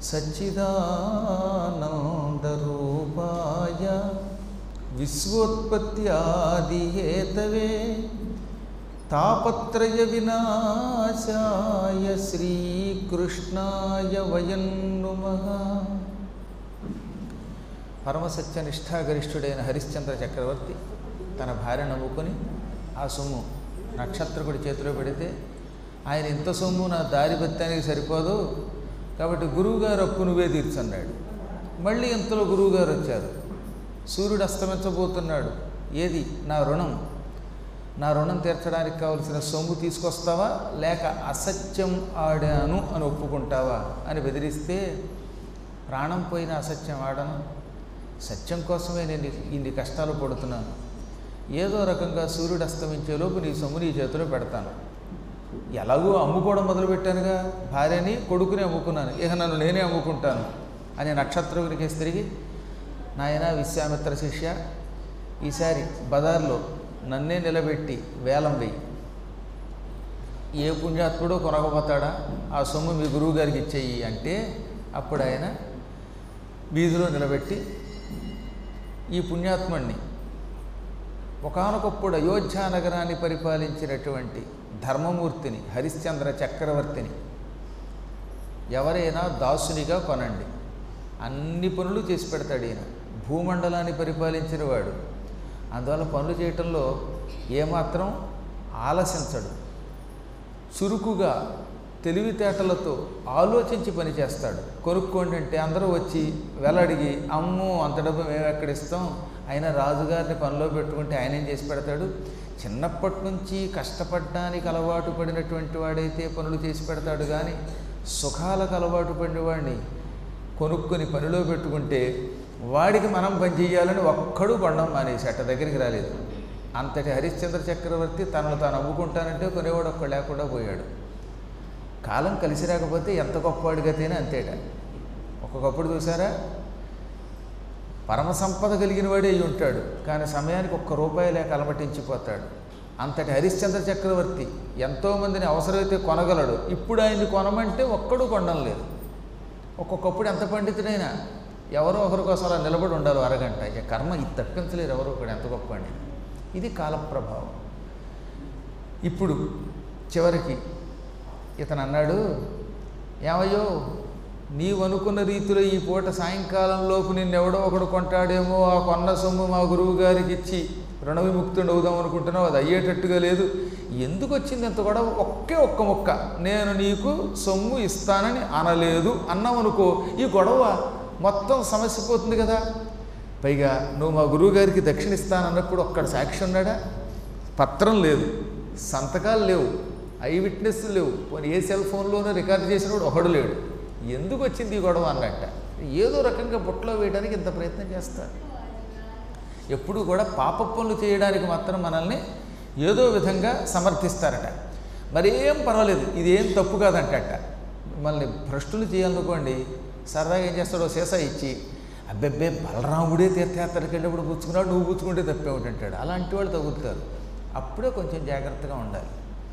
సచ్చిదానందరూపాయ విశ్వోత్పత్యాదిహేతవే తాపత్రయ వినాశాయ శ్రీకృష్ణాయ వయం నుమః పరమసత్య నిష్ఠాగరిష్ఠుడైన హరిశ్చంద్ర చక్రవర్తి తన భార్య నమ్ముకొని ఆ సొమ్ము నక్షత్రకుడి చేతిలో పెడితే ఆయన ఇంత సొమ్ము నా దారి బత్తానికి సరిపోదు కాబట్టి గురువుగారు అప్పు నువ్వే తీర్చన్నాడు మళ్ళీ ఇంతలో గురువుగారు వచ్చారు సూర్యుడు అస్తమించబోతున్నాడు ఏది నా రుణం నా రుణం తీర్చడానికి కావలసిన సొమ్ము తీసుకొస్తావా లేక అసత్యం ఆడాను అని ఒప్పుకుంటావా అని బెదిరిస్తే ప్రాణం పోయిన అసత్యం ఆడను సత్యం కోసమే నేను ఇన్ని కష్టాలు పడుతున్నాను ఏదో రకంగా సూర్యుడు అస్తమించేలోపు నీ సొమ్ము నీ చేతిలో పెడతాను ఎలాగో అమ్ముకోవడం మొదలుపెట్టానుగా భార్యని కొడుకుని అమ్ముకున్నాను ఇక నన్ను నేనే అమ్ముకుంటాను అని నక్షత్రునికి తిరిగి నాయన విశ్వామిత్ర శిష్య ఈసారి బజార్లో నన్నే నిలబెట్టి వేలం వెయ్యి ఏ పుణ్యాత్ముడో కొనకపోతాడా ఆ సొమ్ము మీ గురువు గారికి ఇచ్చేయి అంటే అప్పుడు ఆయన వీధిలో నిలబెట్టి ఈ పుణ్యాత్ముడిని ఒకనొకప్పుడు అయోధ్య నగరాన్ని పరిపాలించినటువంటి ధర్మమూర్తిని హరిశ్చంద్ర చక్రవర్తిని ఎవరైనా దాసునిగా కొనండి అన్ని పనులు చేసి పెడతాడు ఈయన భూమండలాన్ని పరిపాలించిన వాడు అందువల్ల పనులు చేయటంలో ఏమాత్రం ఆలసించడు చురుకుగా తెలివితేటలతో ఆలోచించి పని చేస్తాడు కొనుక్కోండి అంటే అందరూ వచ్చి వెలడిగి అమ్మో అంత డబ్బు మేము ఎక్కడ ఇస్తాం అయినా రాజుగారిని పనిలో పెట్టుకుంటే ఆయన ఏం చేసి పెడతాడు చిన్నప్పటి నుంచి కష్టపడడానికి అలవాటు పడినటువంటి వాడైతే పనులు చేసి పెడతాడు కానీ సుఖాలకు అలవాటు పడిన వాడిని కొనుక్కొని పనిలో పెట్టుకుంటే వాడికి మనం పని చేయాలని ఒక్కడు కొండం మానేసి అట్ట దగ్గరికి రాలేదు అంతటి హరిశ్చంద్ర చక్రవర్తి తనను తాను అమ్ముకుంటానంటే కొనేవాడు ఒక్క లేకుండా పోయాడు కాలం కలిసి రాకపోతే ఎంత గొప్పవాడిగతేనే అంతేట ఒక్కొక్కప్పుడు చూసారా పరమ సంపద కలిగిన వాడే అయి ఉంటాడు కానీ సమయానికి ఒక్క రూపాయి లేక అలమటించిపోతాడు అంతటి హరిశ్చంద్ర చక్రవర్తి ఎంతోమందిని అవసరమైతే కొనగలడు ఇప్పుడు ఆయన్ని కొనమంటే ఒక్కడు కొనడం లేదు ఒక్కొక్కప్పుడు ఎంత పండితుడైనా ఎవరో ఒకరి కోసం అలా నిలబడి ఉండాలి అరగంట ఇక కర్మ ఇది తప్పించలేరు ఎవరో ఒకడు ఎంత గొప్ప అండి ఇది కాలప్రభావం ఇప్పుడు చివరికి ఇతను అన్నాడు ఏమయ్యో నీవు అనుకున్న రీతిలో ఈ పూట సాయంకాలంలోపు నిన్నెవడో ఒకడు కొంటాడేమో ఆ కొన్న సొమ్ము మా గురువు గారికి ఇచ్చి రుణ విముక్తుడు అవుదాం అనుకుంటున్నావు అది అయ్యేటట్టుగా లేదు ఎందుకు వచ్చింది ఇంత గొడవ ఒకే ఒక్క ముక్క నేను నీకు సొమ్ము ఇస్తానని అనలేదు అన్నామనుకో ఈ గొడవ మొత్తం సమస్య పోతుంది కదా పైగా నువ్వు మా గురువు గారికి దక్షిణ ఇస్తానన్నప్పుడు ఒక్కడ సాక్షి ఉన్నాడా పత్రం లేదు సంతకాలు లేవు ఐ విట్నెస్ లేవు పోనీ ఏ సెల్ ఫోన్లోనూ రికార్డు చేసినప్పుడు ఒకడు లేడు ఎందుకు వచ్చింది ఈ గొడవ అన్నట్ట ఏదో రకంగా బుట్టలో వేయడానికి ఇంత ప్రయత్నం చేస్తారు ఎప్పుడు కూడా పాప పనులు చేయడానికి మాత్రం మనల్ని ఏదో విధంగా సమర్థిస్తారట మరేం పర్వాలేదు ఇది ఏం తప్పు కాదంటట మిమ్మల్ని భ్రష్టులు చేయాలనుకోండి సరదాగా ఏం చేస్తాడో సీసా ఇచ్చి అబ్బెబ్బే బలరాముడే తీర్థయాత్రకి వెళ్ళినప్పుడు పుచ్చుకున్నాడు నువ్వు పుచ్చుకుంటే తప్పేమిటంటాడు అలాంటి వాళ్ళు తగులుతారు అప్పుడే కొంచెం జాగ్రత్తగా ఉండాలి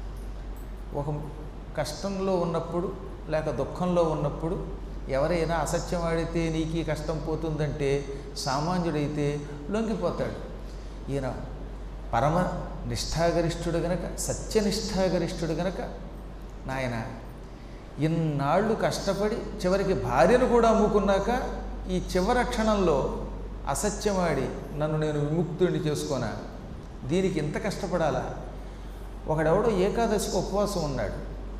ఒక కష్టంలో ఉన్నప్పుడు లేక దుఃఖంలో ఉన్నప్పుడు ఎవరైనా అసత్యం ఆడితే నీకు ఈ కష్టం పోతుందంటే సామాన్యుడైతే లొంగిపోతాడు ఈయన పరమ నిష్ఠాగరిష్ఠుడు గనక సత్యనిష్ఠాగరిష్ఠుడు గనక నాయన ఇన్నాళ్ళు కష్టపడి చివరికి భార్యను కూడా అమ్ముకున్నాక ఈ చివరి క్షణంలో అసత్యమాడి నన్ను నేను విముక్తుడిని చేసుకోనా దీనికి ఇంత కష్టపడాలా ఒకడెవడో ఏకాదశికి ఉపవాసం ఉన్నాడు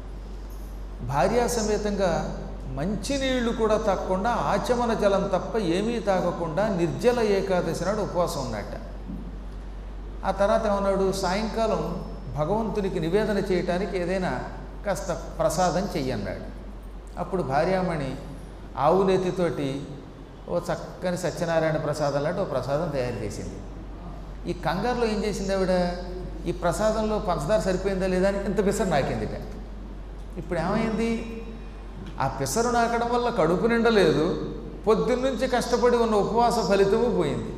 భార్యా సమేతంగా మంచినీళ్లు కూడా తాగకుండా ఆచమన జలం తప్ప ఏమీ తాగకుండా నిర్జల ఏకాదశి నాడు ఉపవాసం ఉన్నట్ట ఆ తర్వాత ఏమన్నాడు సాయంకాలం భగవంతునికి నివేదన చేయటానికి ఏదైనా కాస్త ప్రసాదం చెయ్యన్నాడు అప్పుడు భార్యామణి ఆవు నేతితోటి ఓ చక్కని సత్యనారాయణ ప్రసాదం లాంటి ఓ ప్రసాదం తయారు చేసింది ఈ కంగారులో ఏం చేసింది ఆవిడ ఈ ప్రసాదంలో పంచదార సరిపోయిందా లేదా అని ఇంత పిసరు నాకిందిట ఇప్పుడు ఏమైంది ఆ పిసరు నాకడం వల్ల కడుపు నిండలేదు పొద్దున్నుంచి కష్టపడి ఉన్న ఉపవాస ఫలితము పోయింది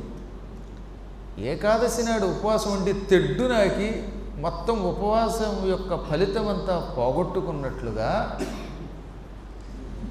ఏకాదశి నాడు ఉపవాసం ఉండి తెడ్డు నాకి మొత్తం ఉపవాసం యొక్క ఫలితం అంతా పోగొట్టుకున్నట్లుగా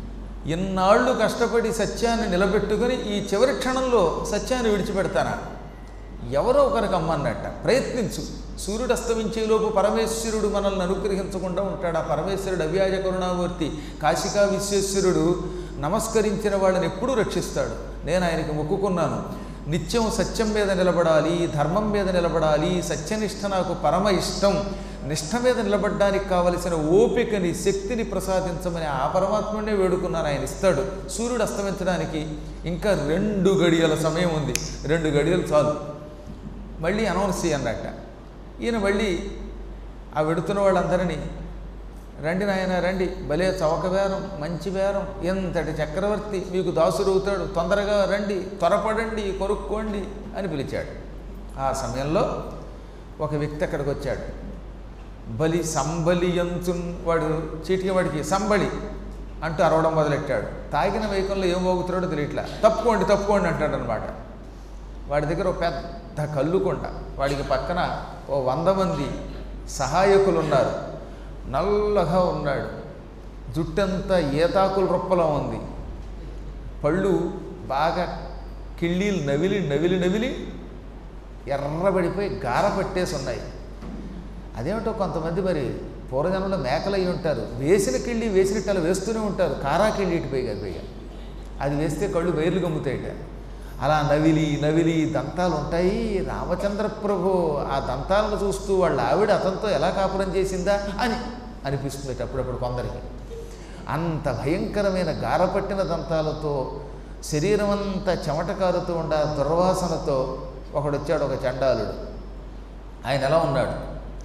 ఇన్నాళ్ళు కష్టపడి సత్యాన్ని నిలబెట్టుకుని ఈ చివరి క్షణంలో సత్యాన్ని విడిచిపెడతానా ఎవరో ఒకరికి అమ్మన్నట్ట ప్రయత్నించు సూర్యుడు అస్తమించేలోపు పరమేశ్వరుడు మనల్ని అనుగ్రహించకుండా ఉంటాడు ఆ పరమేశ్వరుడు అవ్యాజ కరుణామూర్తి కాశికా విశ్వేశ్వరుడు నమస్కరించిన వాళ్ళని ఎప్పుడూ రక్షిస్తాడు నేను ఆయనకి మొక్కుకున్నాను నిత్యం సత్యం మీద నిలబడాలి ధర్మం మీద నిలబడాలి సత్యనిష్ట నాకు పరమ ఇష్టం నిష్ఠ మీద నిలబడడానికి కావలసిన ఓపికని శక్తిని ప్రసాదించమని ఆ పరమాత్మనే వేడుకున్నాను ఆయన ఇస్తాడు సూర్యుడు అస్తమించడానికి ఇంకా రెండు గడియల సమయం ఉంది రెండు గడియలు చాలు మళ్ళీ అనౌన్స్ చేయన్నట్ట ఈయన మళ్ళీ ఆ వెడుతున్న వాళ్ళందరినీ రండి నాయన రండి భలే చవక బేరం మంచి బేరం ఎంతటి చక్రవర్తి మీకు దాసుడు అవుతాడు తొందరగా రండి త్వరపడండి కొనుక్కోండి అని పిలిచాడు ఆ సమయంలో ఒక వ్యక్తి అక్కడికి వచ్చాడు బలి సంబలి యంచున్ వాడు చీటికి వాడికి సంబలి అంటూ అరవడం మొదలెట్టాడు తాగిన వైకంలో ఏం మోగుతున్నాడో తెలియట్లా తప్పుకోండి తప్పుకోండి అంటాడు అనమాట వాడి దగ్గర ఒక పెద్ద కల్లుకొండ వాడికి పక్కన ఓ వంద మంది సహాయకులు ఉన్నారు నల్లగా ఉన్నాడు జుట్టంతా ఏతాకుల రొప్పలో ఉంది పళ్ళు బాగా కిళ్ళీలు నవిలి నవిలి నవిలి ఎర్రబడిపోయి గార పట్టేసి ఉన్నాయి అదేమిటో కొంతమంది మరి పూర్వజనంలో మేకలు అయి ఉంటారు వేసిన కిళ్ళి వేసినట్టు అలా వేస్తూనే ఉంటారు కారా కిళ్ళి ఇటుపోయి కదా పైగా అది వేస్తే కళ్ళు బయర్లు గమ్ముతాయిట అలా నవిలి నవిలి దంతాలు ఉంటాయి రామచంద్ర ప్రభు ఆ దంతాలను చూస్తూ వాళ్ళ ఆవిడ అతనితో ఎలా కాపురం చేసిందా అని అనిపిస్తుంది అప్పుడప్పుడు కొందరికి అంత భయంకరమైన గారపట్టిన దంతాలతో శరీరం అంతా చెమట కారుతూ ఉండ దుర్వాసనతో ఒకడు వచ్చాడు ఒక చండాలుడు ఆయన ఎలా ఉన్నాడు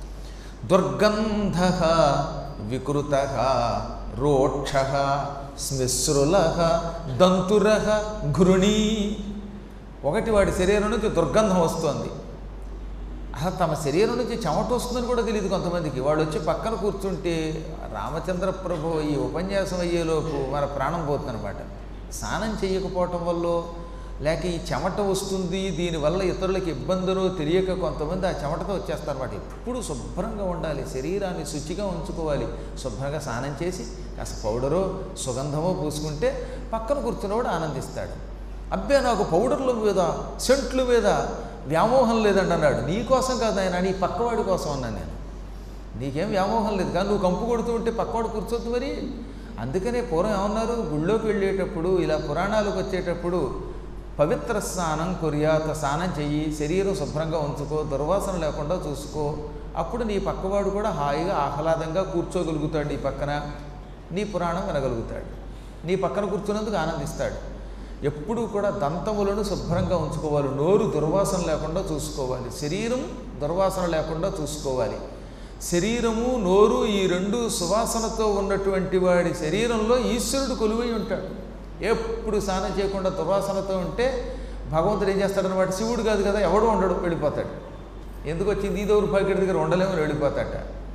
దుర్గంధ వికృత రోక్ష స్మిశ్రుల దంతుర ఘృణీ ఒకటి వాడి శరీరం నుంచి దుర్గంధం వస్తోంది అసలు తమ శరీరం నుంచి చెమట వస్తుందని కూడా తెలియదు కొంతమందికి వాడు వచ్చి పక్కన కూర్చుంటే రామచంద్ర ప్రభు ఈ ఉపన్యాసం అయ్యేలోపు మన ప్రాణం పోతుందన్నమాట స్నానం చేయకపోవటం వల్ల లేక ఈ చెమట వస్తుంది దీనివల్ల ఇతరులకు ఇబ్బందులు తెలియక కొంతమంది ఆ చెమటతో వచ్చేస్తారన్నమాట ఎప్పుడు శుభ్రంగా ఉండాలి శరీరాన్ని శుచిగా ఉంచుకోవాలి శుభ్రంగా స్నానం చేసి కాస్త పౌడరో సుగంధమో పూసుకుంటే పక్కన కూర్చున్నవాడు ఆనందిస్తాడు అబ్బే నాకు పౌడర్ల మీద సెంట్ల మీద వ్యామోహం లేదండి అన్నాడు నీ కోసం కాదు ఆయన నీ పక్కవాడి కోసం అన్నాను నేను నీకేం వ్యామోహం లేదు కానీ నువ్వు కంపు కొడుతూ ఉంటే పక్కవాడు కూర్చోద్దు మరి అందుకనే పూర్వం ఏమన్నారు గుళ్ళోకి వెళ్ళేటప్పుడు ఇలా పురాణాలకు వచ్చేటప్పుడు పవిత్ర స్నానం కొరియాత స్నానం చెయ్యి శరీరం శుభ్రంగా ఉంచుకో దుర్వాసన లేకుండా చూసుకో అప్పుడు నీ పక్కవాడు కూడా హాయిగా ఆహ్లాదంగా కూర్చోగలుగుతాడు నీ పక్కన నీ పురాణం వినగలుగుతాడు నీ పక్కన కూర్చున్నందుకు ఆనందిస్తాడు ఎప్పుడూ కూడా దంతములను శుభ్రంగా ఉంచుకోవాలి నోరు దుర్వాసన లేకుండా చూసుకోవాలి శరీరం దుర్వాసన లేకుండా చూసుకోవాలి శరీరము నోరు ఈ రెండు సువాసనతో ఉన్నటువంటి వాడి శరీరంలో ఈశ్వరుడు కొలువై ఉంటాడు ఎప్పుడు స్నానం చేయకుండా దుర్వాసనతో ఉంటే భగవంతుడు ఏం చేస్తాడనమాట శివుడు కాదు కదా ఎవడో ఉండడు వెళ్ళిపోతాడు ఎందుకు వచ్చింది ఈ దౌరు పాకెట్ దగ్గర ఉండలేమని వెళ్ళిపోతాట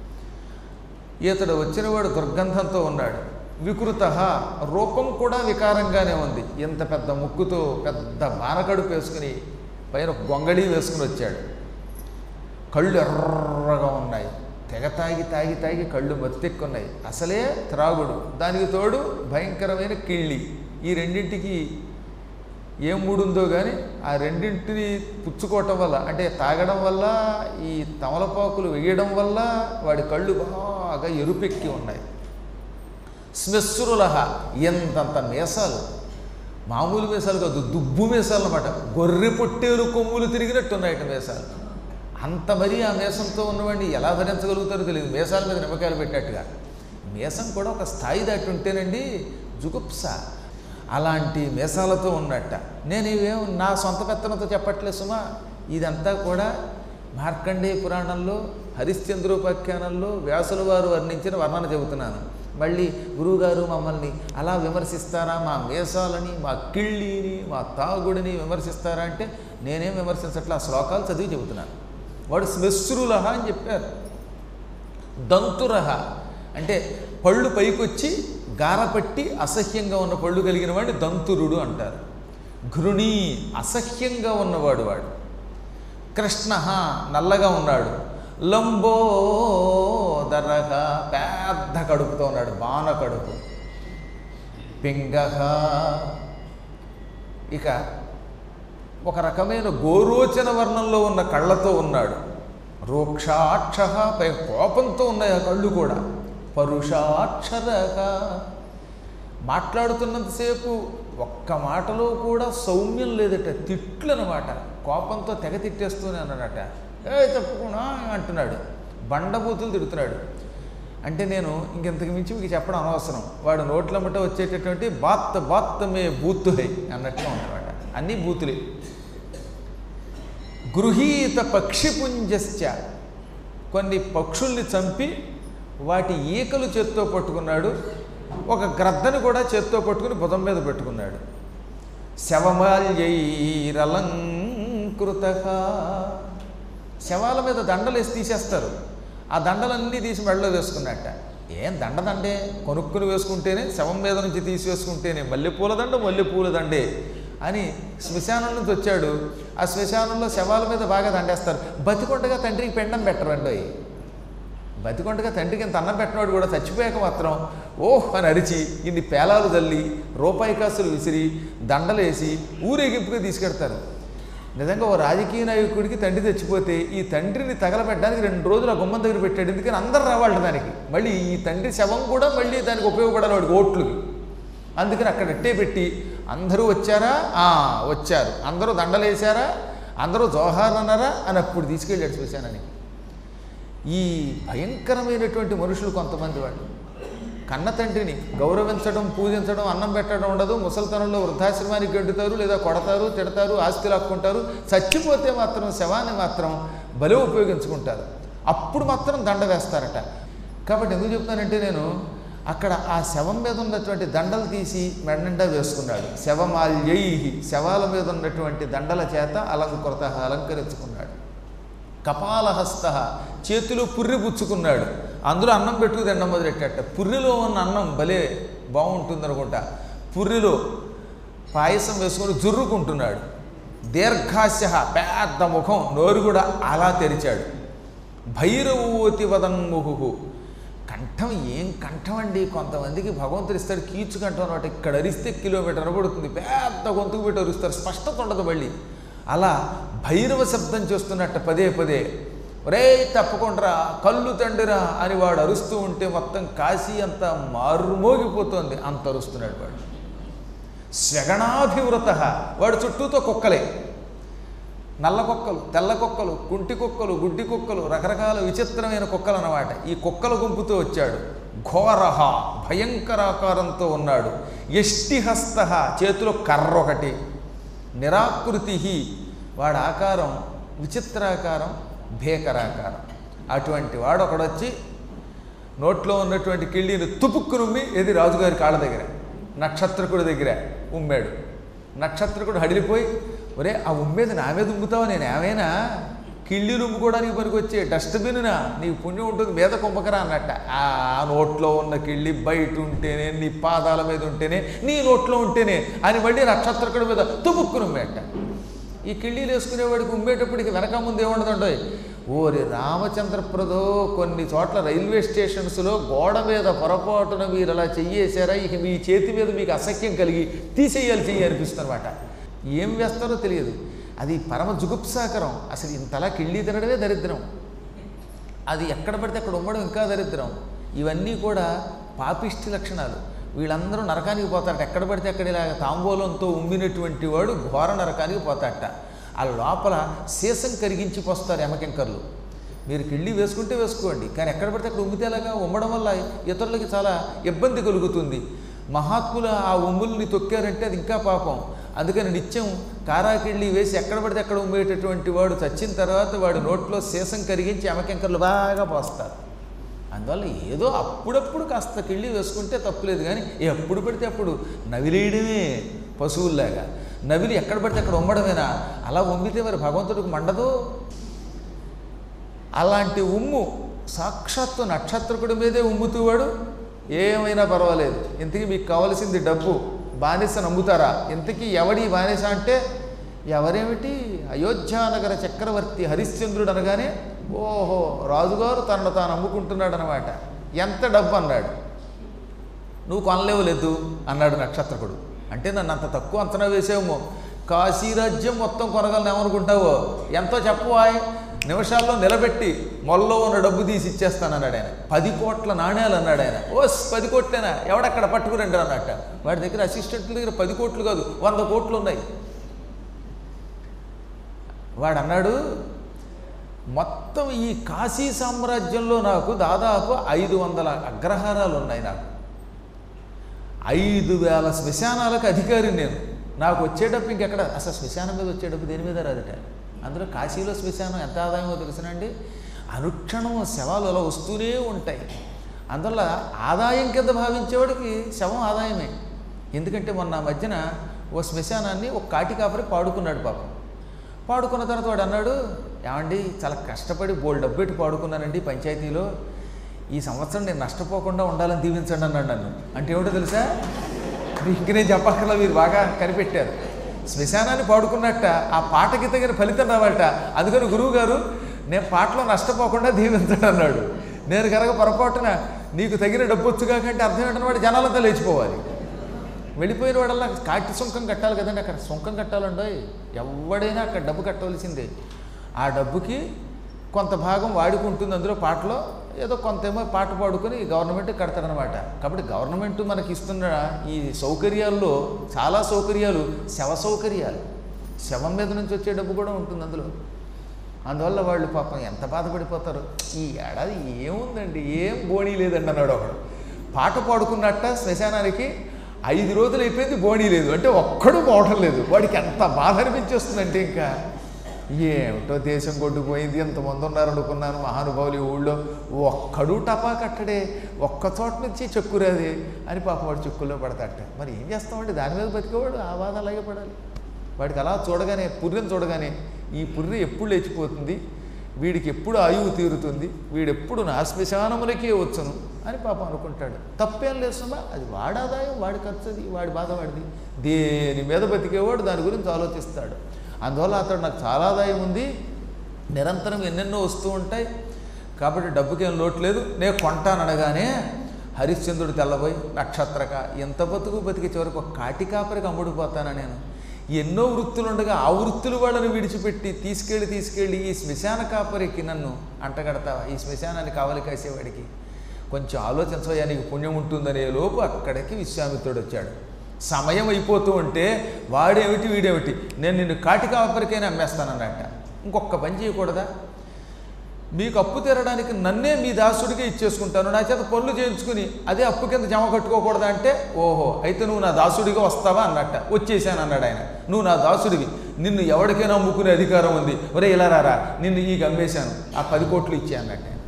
ఇతడు వచ్చినవాడు దుర్గంధంతో ఉన్నాడు వికృత రూపం కూడా వికారంగానే ఉంది ఇంత పెద్ద ముక్కుతో పెద్ద బానకడుపు వేసుకుని పైన ఒక గొంగళి వేసుకుని వచ్చాడు కళ్ళు ఎర్రగా ఉన్నాయి తెగ తాగి తాగి తాగి కళ్ళు మత్తెక్కున్నాయి అసలే త్రాగుడు దానికి తోడు భయంకరమైన కిళ్ళి ఈ రెండింటికి ఏం మూడుందో కానీ ఆ రెండింటిని పుచ్చుకోవటం వల్ల అంటే తాగడం వల్ల ఈ తమలపాకులు వేయడం వల్ల వాడి కళ్ళు బాగా ఎరుపెక్కి ఉన్నాయి శ్మశ్రులహ ఎంతంత మీసాలు మామూలు మీసాలు కాదు దుబ్బు మీసాలు అనమాట గొర్రె పొట్టేలు కొమ్ములు తిరిగినట్టు ఉన్నాయట మీసాలు అంత మరీ ఆ మీసంతో ఉన్నవాడిని ఎలా భరించగలుగుతారో తెలియదు మీసాల మీద నిమ్మకాయలు పెట్టినట్టుగా మీసం కూడా ఒక స్థాయి దాటి ఉంటేనండి జుగుప్స అలాంటి మీసాలతో ఉన్నట్ట నేను ఇవేం నా సొంత పెత్తనతో చెప్పట్లేదు సుమా ఇదంతా కూడా మార్కండేయ పురాణంలో హరిశ్చంద్రోపాఖ్యానంలో వ్యాసుల వారు వర్ణించిన వర్ణన చెబుతున్నాను మళ్ళీ గురువుగారు మమ్మల్ని అలా విమర్శిస్తారా మా మీసాలని మా కిళ్ళిని మా తాగుడిని విమర్శిస్తారా అంటే నేనేం విమర్శించట్లా ఆ శ్లోకాలు చదివి చెబుతున్నాను వాడు శ్మశ్రులహ అని చెప్పారు దంతురహ అంటే పళ్ళు పైకొచ్చి గారపట్టి అసహ్యంగా ఉన్న పళ్ళు కలిగిన వాడిని దంతురుడు అంటారు ఘృణి అసహ్యంగా ఉన్నవాడు వాడు కృష్ణ నల్లగా ఉన్నాడు లంబోదరగా పెద్ద కడుపుతో ఉన్నాడు బాణ కడుపు పింగ ఇక ఒక రకమైన గోరోచన వర్ణంలో ఉన్న కళ్ళతో ఉన్నాడు రూక్షాక్ష పై కోపంతో ఉన్నాయి ఆ కళ్ళు కూడా పరుషాక్షరక మాట్లాడుతున్నంతసేపు ఒక్క మాటలో కూడా సౌమ్యం లేదట తిట్లు అనమాట కోపంతో తెగ తిట్టేస్తూనే అన్నాడట ఏ తప్పకుండా అంటున్నాడు బండబూతులు తిడుతున్నాడు అంటే నేను ఇంకెంతకు మించి మీకు చెప్పడం అనవసరం వాడు నోట్లమ్మట వచ్చేటటువంటి బాత్ బాత్ మే బూత్ హై అన్నట్టుగా ఉన్నమాట అన్నీ బూతులే గృహీత పక్షిపుంజశ్చ కొన్ని పక్షుల్ని చంపి వాటి ఈకలు చేత్తో పట్టుకున్నాడు ఒక గ్రద్దని కూడా చేత్తో పట్టుకుని భుజం మీద పెట్టుకున్నాడు శవమాల్యైరలంకృత శవాల మీద దండలు వేసి తీసేస్తారు ఆ దండలన్నీ తీసి మెడలో వేసుకున్నట్ట ఏం దండ దండే కొనుక్కుని వేసుకుంటేనే శవం మీద నుంచి తీసి వేసుకుంటేనే మల్లెపూల దండ మల్లెపూల దండే అని శ్మశానం నుంచి వచ్చాడు ఆ శ్మశానంలో శవాల మీద బాగా దండేస్తారు బతికొండగా తండ్రికి పెండం పెట్టరండి బతికొండగా తండ్రికి ఇంత అన్నం పెట్టినవాడు కూడా చచ్చిపోయాక మాత్రం ఓహ్ అని అరిచి ఇన్ని పేలాలు తల్లి రూపాయి కాసులు విసిరి దండలేసి ఊరేగింపుగా తీసుకెడతారు నిజంగా ఓ రాజకీయ నాయకుడికి తండ్రి తెచ్చిపోతే ఈ తండ్రిని తగలబెట్టడానికి రెండు రోజులు ఆ గుమ్మం దగ్గర పెట్టాడు ఎందుకని అందరు రావాలి దానికి మళ్ళీ ఈ తండ్రి శవం కూడా మళ్ళీ దానికి ఉపయోగపడాలి వాడికి ఓట్లుకి అందుకని అక్కడ ఎట్టే పెట్టి అందరూ వచ్చారా ఆ వచ్చారు అందరూ దండలేశారా అందరూ జోహార్ అన్నారా అని అప్పుడు తీసుకెళ్ళాడు చూశానని ఈ భయంకరమైనటువంటి మనుషులు కొంతమంది వాళ్ళు కన్న తండ్రిని గౌరవించడం పూజించడం అన్నం పెట్టడం ఉండదు ముసలితనంలో వృద్ధాశ్రమానికి గడ్డుతారు లేదా కొడతారు తిడతారు ఆస్తి లాక్కుంటారు చచ్చిపోతే మాత్రం శవాన్ని మాత్రం బలి ఉపయోగించుకుంటారు అప్పుడు మాత్రం దండ వేస్తారట కాబట్టి ఎందుకు చెప్తానంటే నేను అక్కడ ఆ శవం మీద ఉన్నటువంటి దండలు తీసి మెడనిండా వేసుకున్నాడు శవమాల్యై శవాల మీద ఉన్నటువంటి దండల చేత అలంకృత అలంకరించుకున్నాడు కపాలహస్త చేతిలో పుర్రి పుచ్చుకున్నాడు అందులో అన్నం పెట్టుకు తినడం మొదలెట్టట పుర్రిలో ఉన్న అన్నం భలే బాగుంటుంది అనుకుంటా పుర్రిలో పాయసం వేసుకొని జుర్రుకుంటున్నాడు దీర్ఘాస్య పెద్ద ముఖం నోరు కూడా అలా తెరిచాడు భైరవోతి వదన్ముహు కంఠం ఏం కంఠం అండి కొంతమందికి భగవంతుడు ఇస్తాడు కీచు కంఠం అనమాట ఇక్కడ అరిస్తే కిలోమీటర్ పడుతుంది పెద్ద గొంతుకు పెట్టి అరుస్తారు స్పష్టత ఉండదు మళ్ళీ అలా భైరవ శబ్దం చేస్తున్నట్ట పదే పదే ఒరే తప్పకుండా కళ్ళు తండ్రిరా అని వాడు అరుస్తూ ఉంటే మొత్తం కాశీ అంతా మారుమోగిపోతోంది అంత అరుస్తున్నాడు వాడు శ్రగణాభివృత వాడు చుట్టూతో కుక్కలే నల్ల కుక్కలు తెల్ల కుక్కలు కుంటి కుక్కలు గుడ్డి కుక్కలు రకరకాల విచిత్రమైన కుక్కలు అన్నమాట ఈ కుక్కల గుంపుతో వచ్చాడు ఘోరహ భయంకరాకారంతో ఉన్నాడు యష్టిహస్త చేతిలో కర్ర ఒకటి నిరాకృతి వాడి ఆకారం విచిత్రాకారం భీకరాకారం అటువంటి వాడు ఒకడొచ్చి నోట్లో ఉన్నటువంటి కిళ్ళీని తుపుక్కునుమ్మి ఇది రాజుగారి కాళ్ళ దగ్గర నక్షత్రకుడి దగ్గర ఉమ్మాడు నక్షత్రకుడు హడిలిపోయి ఒరే ఆ ఉమ్మేది నా మీద ఉమ్ముతావా నేను ఏమైనా కిళ్ళీలు ఉమ్ముకోవడానికి పనికి వచ్చే డస్ట్బిన్నా నీకు పుణ్యం ఉంటుంది మీద కుంభకరా అన్నట్ట ఆ నోట్లో ఉన్న కిళ్ళి బయట ఉంటేనే నీ పాదాల మీద ఉంటేనే నీ నోట్లో ఉంటేనే అని మళ్ళీ నక్షత్రకుడి మీద తుపుక్కుని ఉమ్మేట ఈ కిళ్ళీలు వేసుకునేవాడికి ఉమ్మేటప్పటికి వెనక ముందు ఏముండదండోయ్ ఓరి రామచంద్రప్రదో కొన్ని చోట్ల రైల్వే స్టేషన్స్లో గోడ మీద పొరపాటున మీరు అలా చెయ్యేశారా ఇక మీ చేతి మీద మీకు అసఖ్యం కలిగి తీసేయాలి చెయ్యి అనిపిస్తుంది అనమాట ఏం వేస్తారో తెలియదు అది పరమ జుగుప్సాకరం అసలు ఇంతలా కిళ్ళి తినడమే దరిద్రం అది ఎక్కడ పడితే అక్కడ ఉమ్మడం ఇంకా దరిద్రం ఇవన్నీ కూడా పాపిష్టి లక్షణాలు వీళ్ళందరూ నరకానికి పోతారట ఎక్కడ పడితే అక్కడ ఇలా తాంబూలంతో ఉమ్మినటువంటి వాడు ఘోర నరకానికి పోతాడట ఆ లోపల సీసం కరిగించి పోస్తారు ఎమకెంకర్లు మీరు కిళ్ళి వేసుకుంటే వేసుకోండి కానీ ఎక్కడ పడితే అక్కడ ఉమ్మితే అలాగా ఉమ్మడం వల్ల ఇతరులకి చాలా ఇబ్బంది కలుగుతుంది మహాత్ములు ఆ ఉమ్ముల్ని తొక్కారంటే అది ఇంకా పాపం అందుకని నిత్యం కారాకిళ్ళి వేసి ఎక్కడ పడితే అక్కడ ఉమ్మేటటువంటి వాడు చచ్చిన తర్వాత వాడి నోట్లో సీసం కరిగించి ఎమకెంకర్లు బాగా పోస్తారు అందువల్ల ఏదో అప్పుడప్పుడు కాస్త కిళ్ళి వేసుకుంటే తప్పులేదు కానీ ఎప్పుడు పడితే అప్పుడు నవిలేయడమే పశువుల్లాగా నవిలి ఎక్కడ పడితే అక్కడ ఉమ్మడమేనా అలా ఉమ్మితే మరి భగవంతుడికి మండదు అలాంటి ఉమ్ము సాక్షాత్తు నక్షత్రకుడి మీదే ఉమ్ముతూవాడు ఏమైనా పర్వాలేదు ఇంతకీ మీకు కావలసింది డబ్బు బానిస నమ్ముతారా ఇంతకీ ఎవడి బానిస అంటే ఎవరేమిటి అయోధ్యానగర చక్రవర్తి హరిశ్చంద్రుడు అనగానే ఓహో రాజుగారు తనను తాను అమ్ముకుంటున్నాడు అనమాట ఎంత డబ్బు అన్నాడు నువ్వు కొనలేవు లేదు అన్నాడు నక్షత్రకుడు అంటే నన్ను అంత తక్కువ అంచనా వేసావేమో కాశీరాజ్యం మొత్తం కొనగలను ఏమనుకుంటావో ఎంతో చెప్పవాయ్ నిమిషాల్లో నిలబెట్టి మొల్లో ఉన్న డబ్బు తీసి ఇచ్చేస్తాను అన్నాడు ఆయన పది కోట్ల నాణ్యాలు అన్నాడు ఆయన ఓస్ పది కోట్లేనా ఎవడక్కడ పట్టుకురండి అన్నట్ట వాడి దగ్గర అసిస్టెంట్ల దగ్గర పది కోట్లు కాదు వంద కోట్లు ఉన్నాయి వాడు అన్నాడు మొత్తం ఈ కాశీ సామ్రాజ్యంలో నాకు దాదాపు ఐదు వందల అగ్రహారాలు ఉన్నాయి నాకు ఐదు వేల శ్మశానాలకు అధికారి నేను నాకు వచ్చేటప్పుడు ఇంకెక్కడ అసలు శ్మశానం మీద వచ్చేటప్పుడు దేని మీద రాదట అందులో కాశీలో శ్మశానం ఎంత ఆదాయమో తెలుసునండి అనుక్షణం శవాలు అలా వస్తూనే ఉంటాయి అందువల్ల ఆదాయం కింద భావించేవాడికి శవం ఆదాయమే ఎందుకంటే మొన్న మధ్యన ఓ శ్మశానాన్ని ఒక కాటి కాపరి పాడుకున్నాడు పాపం పాడుకున్న తర్వాత వాడు అన్నాడు ఏమండి చాలా కష్టపడి బోల్ డబ్బు పెట్టి పాడుకున్నానండి పంచాయతీలో ఈ సంవత్సరం నేను నష్టపోకుండా ఉండాలని దీవించండి అన్నాడు నన్ను అంటే ఏమిటో తెలుసా ఇంక నేను చెప్పక్కర్లా మీరు బాగా కనిపెట్టారు శ్మశానాన్ని పాడుకున్నట్ట ఆ పాటకి తగిన ఫలితం రావాలట అందుకని గురువు గారు నేను పాటలో నష్టపోకుండా దీవించండి అన్నాడు నేను కనుక పొరపాటున నీకు తగిన డబ్బు వచ్చుగా కంటే అర్థం ఏంటన్న వాడు జనాలంతా లేచిపోవాలి వెళ్ళిపోయిన వాడల్లా కాటి సుంకం కట్టాలి కదండి అక్కడ సుంకం కట్టాలండో ఎవడైనా అక్కడ డబ్బు కట్టవలసిందే ఆ డబ్బుకి కొంత భాగం వాడికి ఉంటుంది అందులో పాటలో ఏదో కొంతేమో పాట పాడుకొని గవర్నమెంట్ కడతారనమాట కాబట్టి గవర్నమెంట్ మనకి ఇస్తున్న ఈ సౌకర్యాల్లో చాలా సౌకర్యాలు శవ సౌకర్యాలు శవం మీద నుంచి వచ్చే డబ్బు కూడా ఉంటుంది అందులో అందువల్ల వాళ్ళు పాపం ఎంత బాధపడిపోతారు ఈ ఏడాది ఏముందండి ఏం బోణీ లేదండి అన్నాడు ఒకడు పాట పాడుకున్నట్ట శ్మశానానికి ఐదు రోజులు అయిపోయింది బోణీ లేదు అంటే ఒక్కడు పోవటం లేదు వాడికి ఎంత బాధ అనిపించేస్తుందంటే ఇంకా ఏమిటో దేశం కొట్టుకుపోయింది ఎంతమంది ఉన్నారు అనుకున్నాను మహానుభావులు ఈ ఊళ్ళో ఒక్కడు టపా కట్టడే ఒక్క చోట నుంచి చెక్కురాది అని పాపం వాడు చెక్కుల్లో పడతాట మరి ఏం చేస్తామండి దాని మీద బతికేవాడు ఆ బాధ అలాగే పడాలి వాడికి అలా చూడగానే పుర్రెని చూడగానే ఈ పుర్రె ఎప్పుడు లేచిపోతుంది వీడికి ఎప్పుడు ఆయువు తీరుతుంది వీడెప్పుడు నా శ్మశానములకే వచ్చును అని పాపం అనుకుంటాడు తప్పేం లేదు సుమా అది వాడి ఆదాయం వాడి ఖర్చు అది వాడి బాధ వాడిది దేని మీద బతికేవాడు దాని గురించి ఆలోచిస్తాడు అందువల్ల అతడు నాకు చాలా ఆదాయం ఉంది నిరంతరం ఎన్నెన్నో వస్తూ ఉంటాయి కాబట్టి డబ్బుకేం లోటు లేదు నేను కొంటాననగానే హరిశ్చంద్రుడు తెల్లబోయి నక్షత్రక ఎంత బతుకు బతికి చివరికి ఒక కాటి కాపరికి అమ్ముడిపోతానా నేను ఎన్నో వృత్తులు ఉండగా ఆ వృత్తులు వాళ్ళని విడిచిపెట్టి తీసుకెళ్ళి తీసుకెళ్ళి ఈ శ్మశాన కాపరికి నన్ను అంటగడతావా ఈ శ్మశానాన్ని కావలి కాసేవాడికి కొంచెం ఆలోచించవయ్యా నీకు పుణ్యం ఉంటుందనే లోపు అక్కడికి విశ్వామిత్రుడు వచ్చాడు సమయం అయిపోతూ ఉంటే వాడేమిటి వీడేమిటి నేను నిన్ను కాటి కాపరికైనా అమ్మేస్తానన్నట్ట ఇంకొక పని చేయకూడదా మీకు అప్పు తీరడానికి నన్నే మీ దాసుడిగా ఇచ్చేసుకుంటాను నా చేత పనులు చేయించుకుని అదే అప్పు కింద జమ కట్టుకోకూడదా అంటే ఓహో అయితే నువ్వు నా దాసుడిగా వస్తావా అన్నట్ట వచ్చేసాను అన్నాడు ఆయన నువ్వు నా దాసుడివి నిన్ను ఎవరికైనా అమ్ముకునే అధికారం ఉంది ఒరే ఇలా రారా నిన్ను ఈ అమ్మేశాను ఆ పది కోట్లు ఇచ్చే అన్నట్టు ఆయన.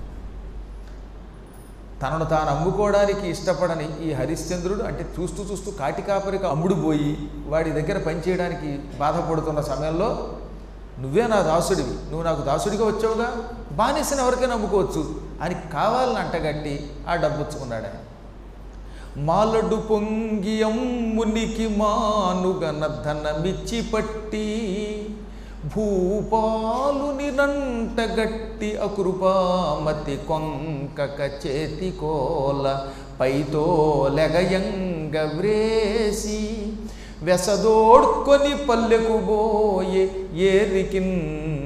తనను తాను అమ్ముకోవడానికి ఇష్టపడని ఈ హరిశ్చంద్రుడు అంటే చూస్తూ చూస్తూ కాటికాపరికి అమ్ముడు పోయి వాడి దగ్గర పనిచేయడానికి బాధపడుతున్న సమయంలో నువ్వే నా దాసుడివి నువ్వు నాకు దాసుడిగా వచ్చావుగా బానిసని ఎవరికైనా అమ్ముకోవచ్చు అని కావాలని అంటగట్టి ఆ డబ్బు పుచ్చుకున్నాడు ఆయన మాలడు పొంగి అమ్మునికి మానుగన ధనమిచ్చి పట్టి భూపాలుని నంటగట్టి అకృపామతి కొంకక చేతి కోల పైతో లెగయంగ వ్రేసి వెసదోడ్కొని పల్లెకు బోయే ఏరికిన్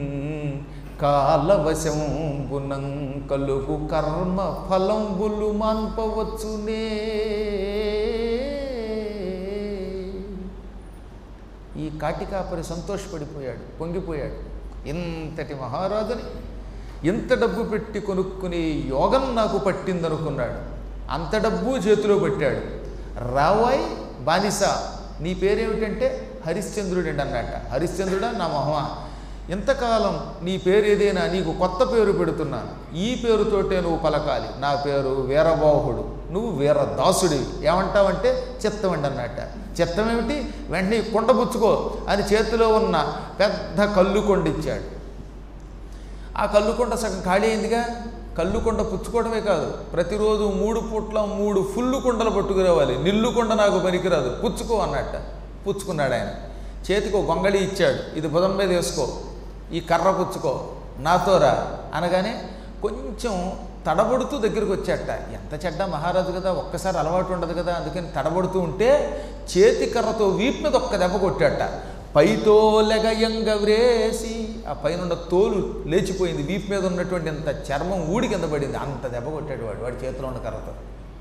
కాలవశంబునం కలుగు కర్మ ఫలంబులు మాన్పవచ్చునే ఈ కాటికాపరి సంతోషపడిపోయాడు పొంగిపోయాడు ఇంతటి మహారాజుని ఇంత డబ్బు పెట్టి కొనుక్కునే యోగం నాకు పట్టిందనుకున్నాడు అంత డబ్బు చేతిలో పెట్టాడు రావాయ్ బానిస నీ పేరేమిటంటే హరిశ్చంద్రుడు అన్నట్ట హరిశ్చంద్రుడా నా మొహమా ఇంతకాలం నీ పేరు ఏదైనా నీకు కొత్త పేరు పెడుతున్నాను ఈ పేరుతోటే నువ్వు పలకాలి నా పేరు వీరబాహుడు నువ్వు వీరదాసుడివి ఏమంటావంటే చిత్తమండి అన్నట్ట చిత్తం ఏమిటి వెంటనే ఈ కుండ పుచ్చుకో అని చేతిలో ఉన్న పెద్ద కళ్ళు కొండ ఇచ్చాడు ఆ కళ్ళుకొండ సగం ఖాళీ అయిందిగా కళ్ళుకొండ పుచ్చుకోవడమే కాదు ప్రతిరోజు మూడు పూట్ల మూడు ఫుల్లు కుండలు పట్టుకురావాలి నిల్లు కొండ నాకు పనికిరాదు పుచ్చుకో అన్నట్ట పుచ్చుకున్నాడు ఆయన చేతికి ఒక గొంగళి ఇచ్చాడు ఇది భుజం మీద వేసుకో ఈ కర్ర పుచ్చుకో నాతో రా అనగానే కొంచెం తడబడుతూ దగ్గరికి వచ్చాట ఎంత చెడ్డ మహారాజు కదా ఒక్కసారి అలవాటు ఉండదు కదా అందుకని తడబడుతూ ఉంటే చేతి కర్రతో వీపు మీద ఒక్క దెబ్బ కొట్టాట పైతో లెగయంగ వ్రేసి ఆ పైన ఉన్న తోలు లేచిపోయింది వీపు మీద ఉన్నటువంటి అంత చర్మం ఊడి కింద పడింది అంత దెబ్బ కొట్టాడు వాడు వాడి చేతిలో ఉన్న కర్రతో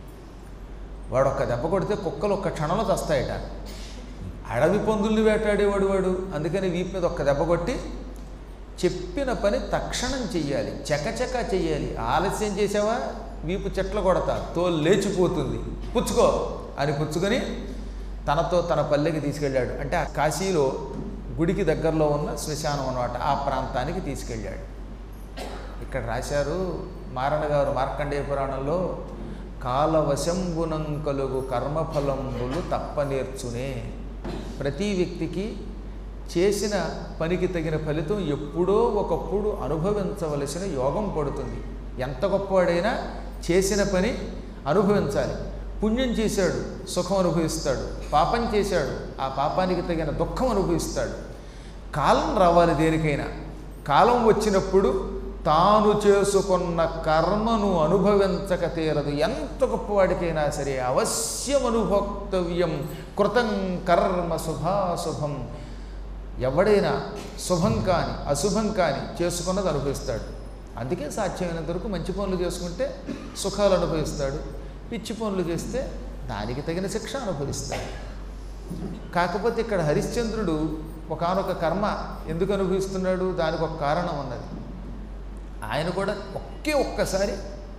వాడు ఒక్క దెబ్బ కొడితే కుక్కలు ఒక్క క్షణంలో చస్తాయట అడవి పందుల్ని వేటాడేవాడు వాడు అందుకని వీపు మీద ఒక్క దెబ్బ కొట్టి చెప్పిన పని తక్షణం చెయ్యాలి చకచక చెయ్యాలి ఆలస్యం చేసావా వీపు చెట్ల కొడతా తోలు లేచిపోతుంది పుచ్చుకో అని పుచ్చుకొని తనతో తన పల్లెకి తీసుకెళ్ళాడు అంటే ఆ కాశీలో గుడికి దగ్గరలో ఉన్న శ్మశానం అన్నమాట ఆ ప్రాంతానికి తీసుకెళ్ళాడు ఇక్కడ రాశారు మారణ గారు మార్కండేయ పురాణంలో కాలవశంబునం కలుగు కర్మఫలంబులు తప్పనేర్చునే ప్రతి వ్యక్తికి చేసిన పనికి తగిన ఫలితం ఎప్పుడో ఒకప్పుడు అనుభవించవలసిన యోగం పడుతుంది ఎంత గొప్పవాడైనా చేసిన పని అనుభవించాలి పుణ్యం చేశాడు సుఖం అనుభవిస్తాడు పాపం చేశాడు ఆ పాపానికి తగిన దుఃఖం అనుభవిస్తాడు కాలం రావాలి దేనికైనా కాలం వచ్చినప్పుడు తాను చేసుకున్న కర్మను అనుభవించక తీరదు ఎంత గొప్పవాడికైనా సరే అవశ్యం అనుభోక్తవ్యం కృతం కర్మ శుభాశుభం ఎవడైనా శుభం కాని అశుభం కాని చేసుకున్నది అనుభవిస్తాడు అందుకే సాధ్యమైనంత వరకు మంచి పనులు చేసుకుంటే సుఖాలు అనుభవిస్తాడు పిచ్చి పనులు చేస్తే దానికి తగిన శిక్ష అనుభవిస్తాడు కాకపోతే ఇక్కడ హరిశ్చంద్రుడు ఒకనొక కర్మ ఎందుకు అనుభవిస్తున్నాడు దానికి ఒక కారణం ఉన్నది ఆయన కూడా ఒకే ఒక్కసారి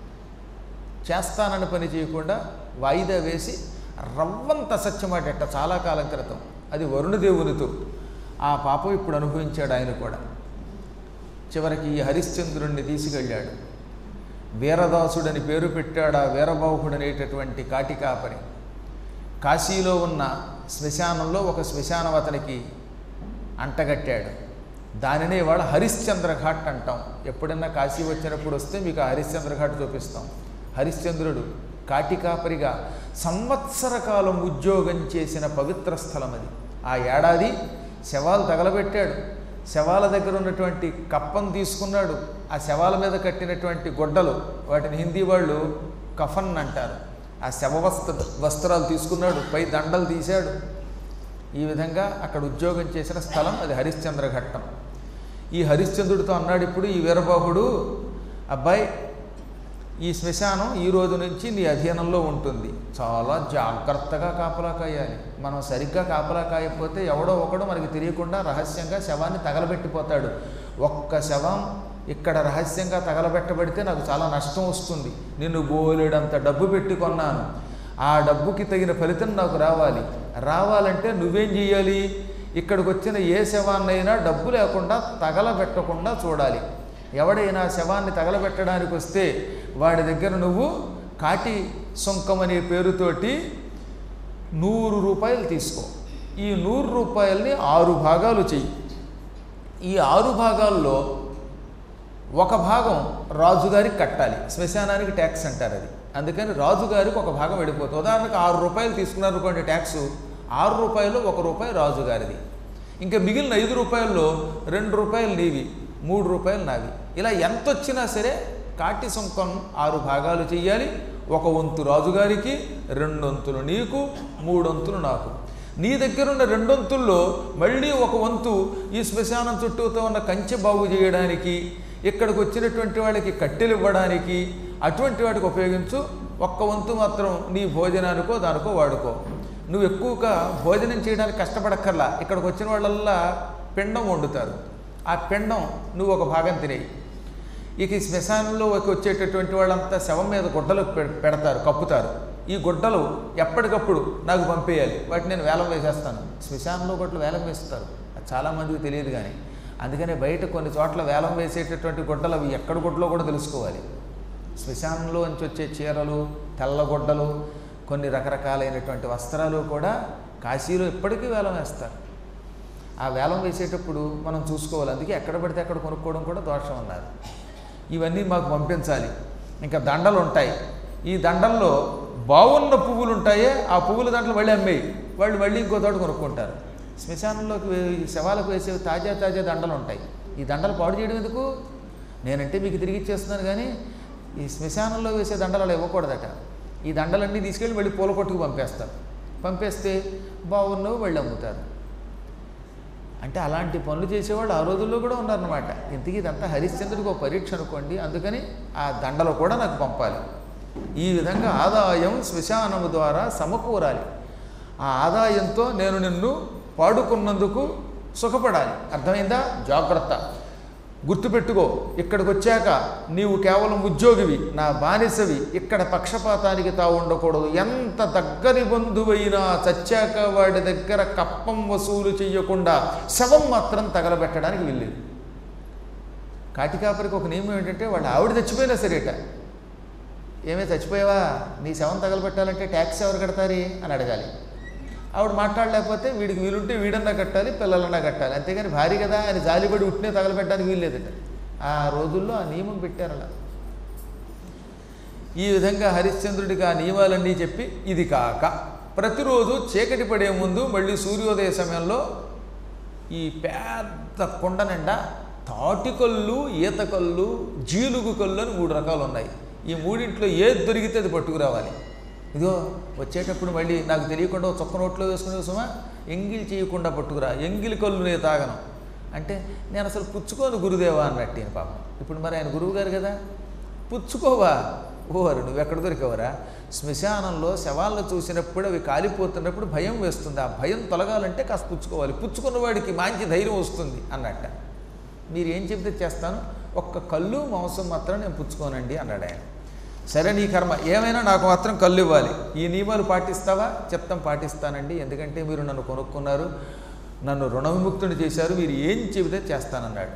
చేస్తానని పని చేయకుండా వాయిదా వేసి రవ్వంత సత్యమాటట చాలా కాలం క్రితం అది వరుణదేవునితో ఆ పాపం ఇప్పుడు అనుభవించాడు ఆయన కూడా చివరికి ఈ హరిశ్చంద్రుణ్ణి తీసుకెళ్ళాడు వీరదాసుడని పేరు పెట్టాడు ఆ వీరబాహుడు అనేటటువంటి కాటికాపరి కాశీలో ఉన్న శ్మశానంలో ఒక శ్మశానం అతనికి అంటగట్టాడు దానినే ఇవాళ హరిశ్చంద్ర ఘాట్ అంటాం ఎప్పుడన్నా కాశీ వచ్చినప్పుడు వస్తే మీకు ఆ హరిశ్చంద్ర ఘాట్ చూపిస్తాం హరిశ్చంద్రుడు కాటికాపరిగా సంవత్సర కాలం ఉద్యోగం చేసిన పవిత్ర స్థలం అది ఆ ఏడాది శవాలు తగలబెట్టాడు శవాల దగ్గర ఉన్నటువంటి కప్పం తీసుకున్నాడు ఆ శవాల మీద కట్టినటువంటి గుడ్డలు వాటిని హిందీ వాళ్ళు కఫన్ అంటారు ఆ శవ వస్త్ర వస్త్రాలు తీసుకున్నాడు పై దండలు తీశాడు ఈ విధంగా అక్కడ ఉద్యోగం చేసిన స్థలం అది హరిశ్చంద్ర ఘట్టం ఈ హరిశ్చంద్రుడితో అన్నాడు ఇప్పుడు ఈ వీరబాహుడు అబ్బాయి ఈ శ్మశానం ఈ రోజు నుంచి నీ అధీనంలో ఉంటుంది చాలా జాగ్రత్తగా కాపలా కాయాలి మనం సరిగ్గా కాపలా కాయకపోతే ఎవడో ఒకడు మనకి తెలియకుండా రహస్యంగా శవాన్ని తగలబెట్టిపోతాడు ఒక్క శవం ఇక్కడ రహస్యంగా తగలబెట్టబడితే నాకు చాలా నష్టం వస్తుంది నిన్ను బోలెడంత డబ్బు పెట్టి కొన్నాను ఆ డబ్బుకి తగిన ఫలితం నాకు రావాలి రావాలంటే నువ్వేం చేయాలి ఇక్కడికి వచ్చిన ఏ శవాన్నైనా డబ్బు లేకుండా తగలబెట్టకుండా చూడాలి ఎవడైనా శవాన్ని తగలబెట్టడానికి వస్తే వాడి దగ్గర నువ్వు కాటి సొంకం అనే పేరుతోటి నూరు రూపాయలు తీసుకో ఈ నూరు రూపాయల్ని ఆరు భాగాలు చెయ్యి ఈ ఆరు భాగాల్లో ఒక భాగం రాజుగారికి కట్టాలి శ్మశానానికి ట్యాక్స్ అంటారు అది అందుకని రాజుగారికి ఒక భాగం వెళ్ళిపోతుంది ఉదాహరణకు ఆరు రూపాయలు తీసుకున్నారు అనుకోండి ట్యాక్స్ ఆరు రూపాయలు ఒక రూపాయి రాజుగారిది ఇంకా మిగిలిన ఐదు రూపాయల్లో రెండు రూపాయలు నీవి మూడు రూపాయలు నావి ఇలా ఎంత వచ్చినా సరే కాటి సుంకం ఆరు భాగాలు చెయ్యాలి ఒక వంతు రాజుగారికి రెండొంతులు నీకు మూడొంతులు నాకు నీ దగ్గరున్న రెండొంతుల్లో మళ్ళీ ఒక వంతు ఈ శ్మశానం చుట్టూతో ఉన్న కంచె బాగు చేయడానికి ఇక్కడికి వచ్చినటువంటి వాళ్ళకి కట్టెలు ఇవ్వడానికి అటువంటి వాటికి ఉపయోగించు ఒక్క వంతు మాత్రం నీ భోజనానికో దానికో వాడుకో నువ్వు ఎక్కువగా భోజనం చేయడానికి కష్టపడక్కర్లా ఇక్కడికి వచ్చిన వాళ్ళల్లా పిండం వండుతారు ఆ పిండం నువ్వు ఒక భాగం తినేయి ఇక ఈ శ్మశానంలో వచ్చేటటువంటి వాళ్ళంతా శవం మీద గుడ్డలు పె- పెడతారు కప్పుతారు ఈ గుడ్డలు ఎప్పటికప్పుడు నాకు పంపేయాలి వాటిని నేను వేలం వేసేస్తాను శ్మశానంలో గుడ్డలు వేలం వేస్తారు అది చాలామందికి తెలియదు కానీ అందుకనే బయట కొన్ని చోట్ల వేలం వేసేటటువంటి గుడ్డలు అవి ఎక్కడ గుడ్డలో కూడా తెలుసుకోవాలి శ్మశానంలో నుంచి వచ్చే చీరలు తెల్ల గుడ్డలు కొన్ని రకరకాలైనటువంటి వస్త్రాలు కూడా కాశీలో ఇప్పటికీ వేలం వేస్తారు ఆ వేలం వేసేటప్పుడు మనం చూసుకోవాలి అందుకే ఎక్కడ పడితే అక్కడ కొనుక్కోవడం కూడా దోషం అన్నారు ఇవన్నీ మాకు పంపించాలి ఇంకా దండలు ఉంటాయి ఈ దండల్లో బాగున్న పువ్వులు ఉంటాయే ఆ పువ్వుల దండలు మళ్ళీ అమ్మేయి వాళ్ళు మళ్ళీ ఇంకో తోట కొనుక్కుంటారు శ్మశానంలోకి వే- ఈ శవాలకు వేసే తాజా తాజా దండలు ఉంటాయి ఈ దండలు పాడు చేయడం ఎందుకు నేనంటే మీకు తిరిగి ఇచ్చేస్తున్నాను కానీ ఈ శ్మశానంలో వేసే దండలు అలా ఇవ్వకూడదట ఈ దండలన్నీ తీసుకెళ్ళి మళ్ళీ పూల కొట్టుకు పంపేస్తారు పంపేస్తే బాగున్నవి మళ్ళీ అమ్ముతారు అంటే అలాంటి పనులు చేసేవాళ్ళు ఆ రోజుల్లో కూడా ఉన్నారన్నమాట ఇంతకీ ఇదంతా హరిశ్చంద్రుడికి ఒక పరీక్ష అనుకోండి అందుకని ఆ దండలు కూడా నాకు పంపాలి ఈ విధంగా ఆదాయం శ్మశానము ద్వారా సమకూరాలి ఆ ఆదాయంతో నేను నిన్ను పాడుకున్నందుకు సుఖపడాలి అర్థమైందా జాగ్రత్త గుర్తుపెట్టుకో ఇక్కడికి వచ్చాక నీవు కేవలం ఉద్యోగివి నా బానిసవి ఇక్కడ పక్షపాతానికి తావు ఉండకూడదు ఎంత దగ్గరి బంధువైనా చచ్చాక వాడి దగ్గర కప్పం వసూలు చేయకుండా శవం మాత్రం తగలబెట్టడానికి వెళ్ళేది కాటికాపరికి ఒక నియమం ఏంటంటే వాళ్ళ ఆవిడ చచ్చిపోయినా సరేట ఏమే చచ్చిపోయావా నీ శవం తగలబెట్టాలంటే ట్యాక్స్ ఎవరు కడతారి అని అడగాలి ఆవిడ మాట్లాడలేకపోతే వీడికి వీలుంటే వీడన్నా కట్టాలి పిల్లలన్నా కట్టాలి అంతేగాని భారీ కదా అని జాలిపడి ఉట్టినే తగలబెట్టడానికి వీల్లేదట ఆ రోజుల్లో ఆ నియమం పెట్టారు అలా ఈ విధంగా హరిశ్చంద్రుడికి ఆ నియమాలన్నీ చెప్పి ఇది కాక ప్రతిరోజు చీకటి పడే ముందు మళ్ళీ సూర్యోదయ సమయంలో ఈ పెద్ద కొండ నిండా తాటికల్లు ఈతకల్లు జీలుగు కళ్ళు అని మూడు రకాలు ఉన్నాయి ఈ మూడింట్లో ఏది దొరికితే అది పట్టుకురావాలి ఇదిగో వచ్చేటప్పుడు మళ్ళీ నాకు తెలియకుండా ఒక చొక్క నోట్లో వేసుకునే సుమా ఎంగిల్ చేయకుండా పట్టుకురా ఎంగిలి కళ్ళు నేను తాగను అంటే నేను అసలు పుచ్చుకోను గురుదేవా అన్నట్టు ఈయన పాపం ఇప్పుడు మరి ఆయన గురువు గారు కదా పుచ్చుకోవా ఓరు నువ్వు ఎక్కడ దొరికేవరా శ్మశానంలో శవాలను చూసినప్పుడు అవి కాలిపోతున్నప్పుడు భయం వేస్తుంది ఆ భయం తొలగాలంటే కాస్త పుచ్చుకోవాలి పుచ్చుకున్న వాడికి మంచి ధైర్యం వస్తుంది అన్నట్ట మీరు ఏం చెప్తే చేస్తాను ఒక్క కళ్ళు మాంసం మాత్రం నేను పుచ్చుకోనండి అన్నాడు ఆయన సరే నీ కర్మ ఏమైనా నాకు మాత్రం కళ్ళు ఇవ్వాలి ఈ నియమాలు పాటిస్తావా చెప్తాం పాటిస్తానండి ఎందుకంటే మీరు నన్ను కొనుక్కున్నారు నన్ను రుణ విముక్తుని చేశారు మీరు ఏం చెబితే చేస్తానన్నాడు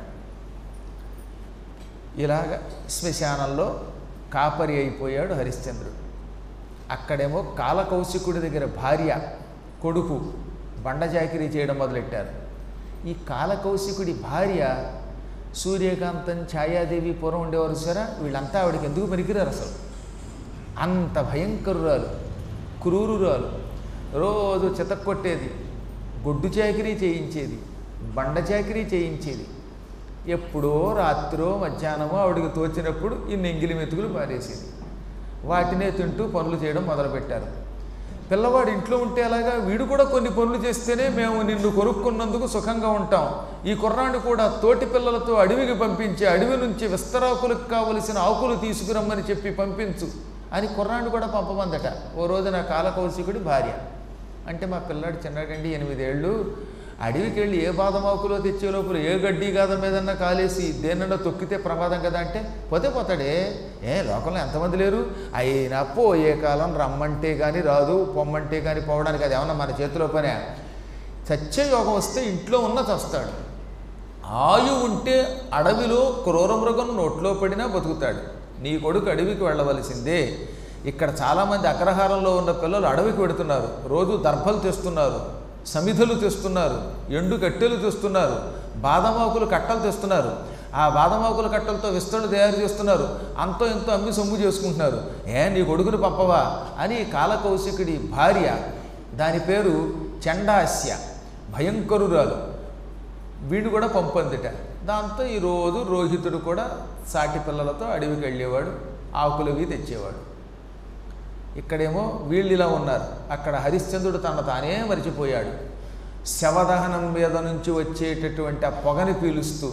ఇలాగ శ్మశానంలో కాపరి అయిపోయాడు హరిశ్చంద్రుడు అక్కడేమో కాలకౌశికుడి దగ్గర భార్య కొడుకు బండజాకిరీ చేయడం మొదలెట్టారు ఈ కాలకౌశికుడి భార్య సూర్యకాంతం ఛాయాదేవి పూర్వం ఉండేవారు సరే వీళ్ళంతా ఆవిడకి ఎందుకు పనికిరారు అసలు అంత భయంకరురాలు క్రూరురాలు రోజు చితక్కొట్టేది గొడ్డు చాకిరీ చేయించేది బండ చాకిరీ చేయించేది ఎప్పుడో రాత్రో మధ్యాహ్నమో ఆవిడకి తోచినప్పుడు ఈ నెంగిలి మెతుకులు పారేసేది వాటినే తింటూ పనులు చేయడం మొదలుపెట్టారు పిల్లవాడు ఇంట్లో ఉంటే అలాగా వీడు కూడా కొన్ని పనులు చేస్తేనే మేము నిన్ను కొనుక్కున్నందుకు సుఖంగా ఉంటాం ఈ కుర్రాన్ని కూడా తోటి పిల్లలతో అడవికి పంపించి అడవి నుంచి విస్తరాకులకు కావలసిన ఆకులు తీసుకురమ్మని చెప్పి పంపించు అని కుర్రాన్ని కూడా పంపమందట ఓ రోజు నా కాలకౌశికుడి భార్య అంటే మా పిల్లాడు చిన్నాడండి ఎనిమిదేళ్ళు అడవికి వెళ్ళి ఏ బాదమాకులో తెచ్చే లోపల ఏ గడ్డి గాదం మీదన్నా కాలేసి దేనన్నా తొక్కితే ప్రమాదం కదా అంటే పోతే పోతాడే ఏ లోకంలో ఎంతమంది లేరు అయినా పోయే కాలం రమ్మంటే కానీ రాదు పొమ్మంటే కానీ పోవడానికి అది ఏమన్నా మన చేతిలో పనే చచ్చే యోగం వస్తే ఇంట్లో ఉన్న చస్తాడు ఆయు ఉంటే అడవిలో క్రూరమృగం నోట్లో పడినా బతుకుతాడు నీ కొడుకు అడవికి వెళ్ళవలసిందే ఇక్కడ చాలామంది అగ్రహారంలో ఉన్న పిల్లలు అడవికి పెడుతున్నారు రోజు దర్భలు తెస్తున్నారు సమిధులు తెస్తున్నారు ఎండు కట్టెలు తెస్తున్నారు బాదమాకులు కట్టలు తెస్తున్నారు ఆ బాదమాకుల కట్టలతో విస్తరణ తయారు చేస్తున్నారు అంతో ఎంతో అమ్మి సొమ్ము చేసుకుంటున్నారు ఏ నీ కొడుకుని పంపవా అని కాలకౌశికుడి భార్య దాని పేరు చండాస్య భయంకరురాలు వీడు కూడా పంపొందిట దాంతో ఈరోజు రోహితుడు కూడా సాటి పిల్లలతో అడవికి వెళ్ళేవాడు ఆకులవి తెచ్చేవాడు ఇక్కడేమో వీళ్ళు ఇలా ఉన్నారు అక్కడ హరిశ్చంద్రుడు తన తానే మరిచిపోయాడు శవదహనం మీద నుంచి వచ్చేటటువంటి ఆ పొగని పీలుస్తూ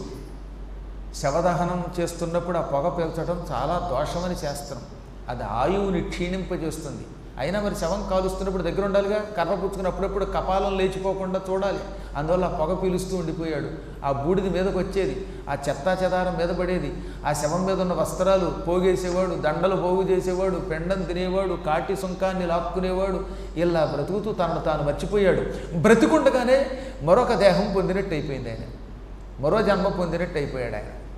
శవదహనం చేస్తున్నప్పుడు ఆ పొగ పీల్చడం చాలా దోషమని శాస్త్రం అది ఆయువుని క్షీణింపజేస్తుంది అయినా మరి శవం కాలుస్తున్నప్పుడు దగ్గర ఉండాలిగా కర్ర పుచ్చుకుని అప్పుడప్పుడు కపాలం లేచిపోకుండా చూడాలి అందువల్ల ఆ పొగ పీలుస్తూ ఉండిపోయాడు ఆ బూడిది మీదకి వచ్చేది ఆ చెత్తా చెదారం మీద పడేది ఆ శవం మీద ఉన్న వస్త్రాలు పోగేసేవాడు దండలు పోగు చేసేవాడు పెండం తినేవాడు కాటి సుంకాన్ని లాక్కునేవాడు ఇలా బ్రతుకుతూ తనను తాను మర్చిపోయాడు బ్రతికుండగానే మరొక దేహం పొందినట్టు అయిపోయింది ఆయన మరో జన్మ పొందినట్టు అయిపోయాడు ఆయన